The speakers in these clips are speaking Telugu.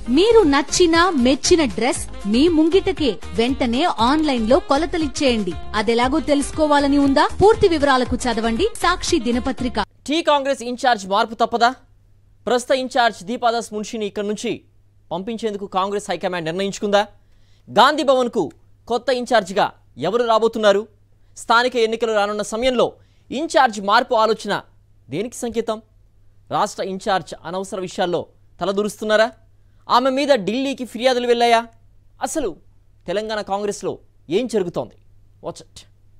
మీరు నచ్చిన మెచ్చిన డ్రెస్ మీ ముంగిటకే వెంటనే ఆన్లైన్ లో కొలతలిచ్చేయండి అదెలాగో తెలుసుకోవాలని ఉందా పూర్తి వివరాలకు చదవండి సాక్షి దినపత్రిక టీ కాంగ్రెస్ ఇన్ఛార్జ్ మార్పు తప్పదా ప్రస్తుత ఇన్ఛార్జ్ దీపాదాస్ మున్షిని ఇక్కడి నుంచి పంపించేందుకు కాంగ్రెస్ హైకమాండ్ నిర్ణయించుకుందా గాంధీ భవన్కు కొత్త ఇన్ఛార్జిగా ఎవరు రాబోతున్నారు స్థానిక ఎన్నికలు రానున్న సమయంలో ఇన్ఛార్జ్ మార్పు ఆలోచన దేనికి సంకేతం రాష్ట్ర ఇన్ఛార్జ్ అనవసర విషయాల్లో తలదూరుస్తున్నారా ఆమె మీద ఢిల్లీకి ఫిర్యాదులు వెళ్ళాయా అసలు తెలంగాణ కాంగ్రెస్లో ఏం జరుగుతోంది వాచ్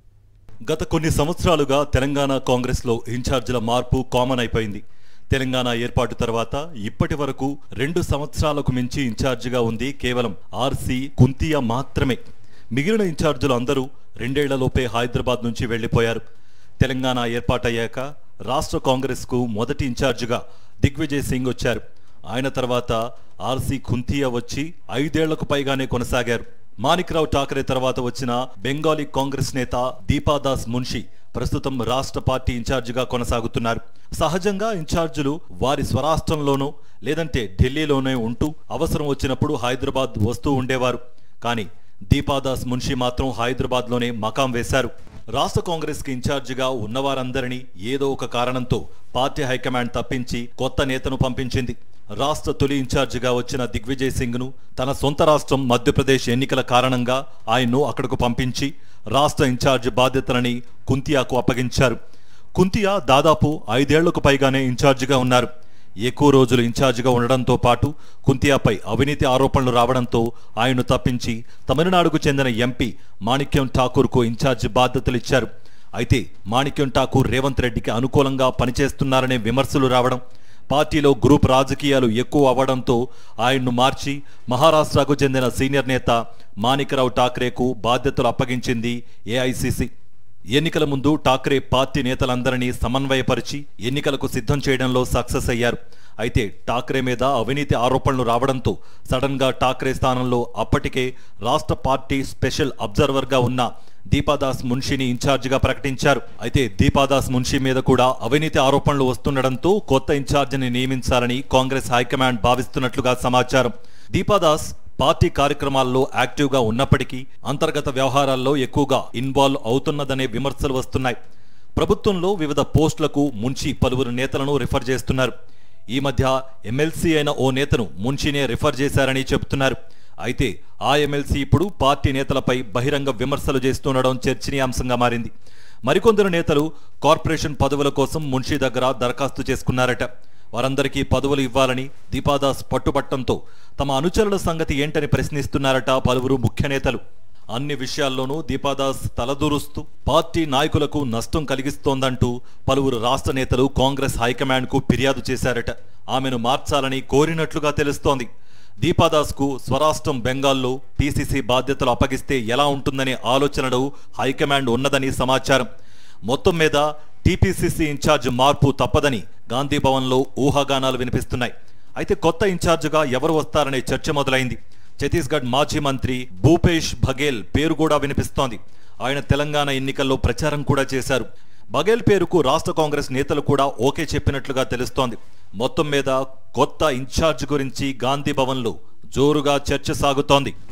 గత కొన్ని సంవత్సరాలుగా తెలంగాణ కాంగ్రెస్లో ఇన్ఛార్జీల మార్పు కామన్ అయిపోయింది తెలంగాణ ఏర్పాటు తర్వాత ఇప్పటి వరకు రెండు సంవత్సరాలకు మించి ఇన్ఛార్జిగా ఉంది కేవలం ఆర్సీ కుంతియా మాత్రమే మిగిలిన ఇన్ఛార్జీలు అందరూ రెండేళ్లలోపే హైదరాబాద్ నుంచి వెళ్లిపోయారు తెలంగాణ ఏర్పాటయ్యాక రాష్ట్ర కాంగ్రెస్కు మొదటి ఇన్ఛార్జిగా దిగ్విజయ్ సింగ్ వచ్చారు ఆయన తర్వాత ఆర్సీ కుంతియా వచ్చి ఐదేళ్లకు పైగానే కొనసాగారు మాణిక్రావు ఠాకరే తర్వాత వచ్చిన బెంగాలీ కాంగ్రెస్ నేత దీపాదాస్ మున్షి ప్రస్తుతం రాష్ట్ర పార్టీ ఇన్ఛార్జిగా కొనసాగుతున్నారు సహజంగా ఇన్ఛార్జీలు వారి స్వరాష్ట్రంలోనూ లేదంటే ఢిల్లీలోనే ఉంటూ అవసరం వచ్చినప్పుడు హైదరాబాద్ వస్తూ ఉండేవారు కానీ దీపాదాస్ మున్షి మాత్రం హైదరాబాద్లోనే మకాం వేశారు రాష్ట్ర కాంగ్రెస్ కి ఇన్ఛార్జిగా ఉన్నవారందరినీ ఏదో ఒక కారణంతో పార్టీ హైకమాండ్ తప్పించి కొత్త నేతను పంపించింది రాష్ట్ర తొలి ఇన్ఛార్జిగా వచ్చిన దిగ్విజయ్ సింగ్ ను తన సొంత రాష్ట్రం మధ్యప్రదేశ్ ఎన్నికల కారణంగా ఆయన్ను అక్కడకు పంపించి రాష్ట్ర ఇన్ఛార్జ్ బాధ్యతలని కుంతియాకు అప్పగించారు కుంతియా దాదాపు ఐదేళ్లకు పైగానే ఇన్ఛార్జిగా ఉన్నారు ఎక్కువ రోజులు ఇన్ఛార్జిగా ఉండడంతో పాటు కుంతియాపై అవినీతి ఆరోపణలు రావడంతో ఆయన్ను తప్పించి తమిళనాడుకు చెందిన ఎంపీ మాణిక్యం ఠాకూర్కు ఇన్ఛార్జి బాధ్యతలు ఇచ్చారు అయితే మాణిక్యం ఠాకూర్ రేవంత్ రెడ్డికి అనుకూలంగా పనిచేస్తున్నారనే విమర్శలు రావడం పార్టీలో గ్రూప్ రాజకీయాలు ఎక్కువ అవ్వడంతో ఆయన్ను మార్చి మహారాష్ట్రకు చెందిన సీనియర్ నేత మాణికరావు ఠాక్రేకు బాధ్యతలు అప్పగించింది ఏఐసిసి ఎన్నికల ముందు ఠాక్రే పార్టీ నేతలందరినీ సమన్వయపరిచి ఎన్నికలకు సిద్ధం చేయడంలో సక్సెస్ అయ్యారు అయితే ఠాక్రే మీద అవినీతి ఆరోపణలు రావడంతో సడన్ గా ఠాక్రే స్థానంలో అప్పటికే రాష్ట్ర పార్టీ స్పెషల్ అబ్జర్వర్ గా ఉన్న దీపాదాస్ మున్షిని ఇన్ఛార్జిగా ప్రకటించారు అయితే దీపాదాస్ మున్షి మీద కూడా అవినీతి ఆరోపణలు వస్తుండడంతో కొత్త ఇన్ఛార్జిని నియమించాలని కాంగ్రెస్ హైకమాండ్ భావిస్తున్నట్లుగా సమాచారం దీపాదాస్ పార్టీ కార్యక్రమాల్లో యాక్టివ్గా ఉన్నప్పటికీ అంతర్గత వ్యవహారాల్లో ఎక్కువగా ఇన్వాల్వ్ అవుతున్నదనే విమర్శలు వస్తున్నాయి ప్రభుత్వంలో వివిధ పోస్టులకు మున్షి పలువురు నేతలను రిఫర్ చేస్తున్నారు ఈ మధ్య ఎమ్మెల్సీ అయిన ఓ నేతను మున్షినే రిఫర్ చేశారని చెబుతున్నారు అయితే ఆ ఎమ్మెల్సీ ఇప్పుడు పార్టీ నేతలపై బహిరంగ విమర్శలు చేస్తుండడం చర్చనీయాంశంగా మారింది మరికొందరు నేతలు కార్పొరేషన్ పదవుల కోసం మున్షి దగ్గర దరఖాస్తు చేసుకున్నారట వారందరికీ పదవులు ఇవ్వాలని దీపాదాస్ పట్టుబట్టంతో తమ అనుచరుల సంగతి ఏంటని ప్రశ్నిస్తున్నారట పలువురు ముఖ్య నేతలు అన్ని విషయాల్లోనూ దీపాదాస్ తలదూరుస్తూ పార్టీ నాయకులకు నష్టం కలిగిస్తోందంటూ పలువురు రాష్ట్ర నేతలు కాంగ్రెస్ హైకమాండ్కు ఫిర్యాదు చేశారట ఆమెను మార్చాలని కోరినట్లుగా తెలుస్తోంది దీపాదాస్కు స్వరాష్ట్రం బెంగాల్లో పీసీసీ బాధ్యతలు అప్పగిస్తే ఎలా ఉంటుందనే ఆలోచనలో హైకమాండ్ ఉన్నదని సమాచారం మొత్తం మీద టీపీసీసీ ఇన్ఛార్జ్ మార్పు తప్పదని గాంధీ భవన్లో ఊహాగానాలు వినిపిస్తున్నాయి అయితే కొత్త ఇన్ఛార్జిగా ఎవరు వస్తారనే చర్చ మొదలైంది ఛత్తీస్గఢ్ మాజీ మంత్రి భూపేష్ బఘేల్ పేరు కూడా వినిపిస్తోంది ఆయన తెలంగాణ ఎన్నికల్లో ప్రచారం కూడా చేశారు బఘేల్ పేరుకు రాష్ట్ర కాంగ్రెస్ నేతలు కూడా ఓకే చెప్పినట్లుగా తెలుస్తోంది మొత్తం మీద కొత్త ఇన్ఛార్జ్ గురించి గాంధీ భవన్లో జోరుగా చర్చ సాగుతోంది